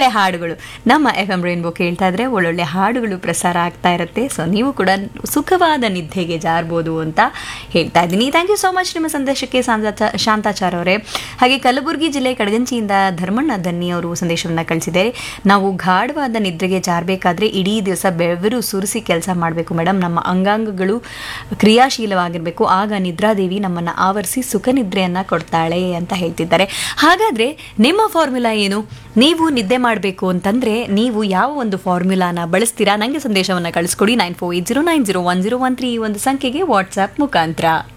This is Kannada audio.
ಒಳ್ಳೊಳ್ಳೆ ಹಾಡುಗಳು ನಮ್ಮ ಎಫ್ ಎಂ ರೈನ್ಬೋ ಕೇಳ್ತಾ ಇದ್ರೆ ಒಳ್ಳೊಳ್ಳೆ ಹಾಡುಗಳು ಪ್ರಸಾರ ಆಗ್ತಾ ಇರುತ್ತೆ ಸೊ ನೀವು ಕೂಡ ಸುಖವಾದ ನಿದ್ದೆಗೆ ಜಾರ್ಬೋದು ಅಂತ ಹೇಳ್ತಾ ಇದ್ದೀನಿ ಥ್ಯಾಂಕ್ ಯು ಸೋ ಮಚ್ ನಿಮ್ಮ ಸಂದೇಶಕ್ಕೆ ಶಾಂತಾಚ ಶಾಂತಾಚಾರ್ ಅವರೇ ಹಾಗೆ ಕಲಬುರಗಿ ಜಿಲ್ಲೆ ಕಡಗಂಚಿಯಿಂದ ಧರ್ಮಣ್ಣ ದನ್ನಿ ಅವರು ಸಂದೇಶವನ್ನು ಕಳಿಸಿದ್ದಾರೆ ನಾವು ಗಾಢವಾದ ನಿದ್ರೆಗೆ ಜಾರಬೇಕಾದ್ರೆ ಇಡೀ ದಿವಸ ಬೆವರು ಸುರಿಸಿ ಕೆಲಸ ಮಾಡಬೇಕು ಮೇಡಮ್ ನಮ್ಮ ಅಂಗಾಂಗಗಳು ಕ್ರಿಯಾಶೀಲವಾಗಿರಬೇಕು ಆಗ ನಿದ್ರಾದೇವಿ ನಮ್ಮನ್ನು ಆವರಿಸಿ ಸುಖ ನಿದ್ರೆಯನ್ನು ಕೊಡ್ತಾಳೆ ಅಂತ ಹೇಳ್ತಿದ್ದಾರೆ ಹಾಗಾದರೆ ನಿಮ್ಮ ಫಾರ್ಮುಲಾ ಏನು ನೀವು ನಿದ್ದೆ ಮಾಡಬೇಕು ಅಂತಂದರೆ ನೀವು ಯಾವ ಒಂದು ಫಾರ್ಮುಲಾನ ಬಳಸ್ತೀರಾ ನನಗೆ ಸಂದೇಶವನ್ನು ಕಳಿಸ್ಕೊಡಿ nine four eight zero nine zero one zero one three ಈ ಒಂದು ಸಂಖ್ಯೆಗೆ ವಾಟ್ಸ್ಆ್ಯಪ್ ಮುಖಾಂತರ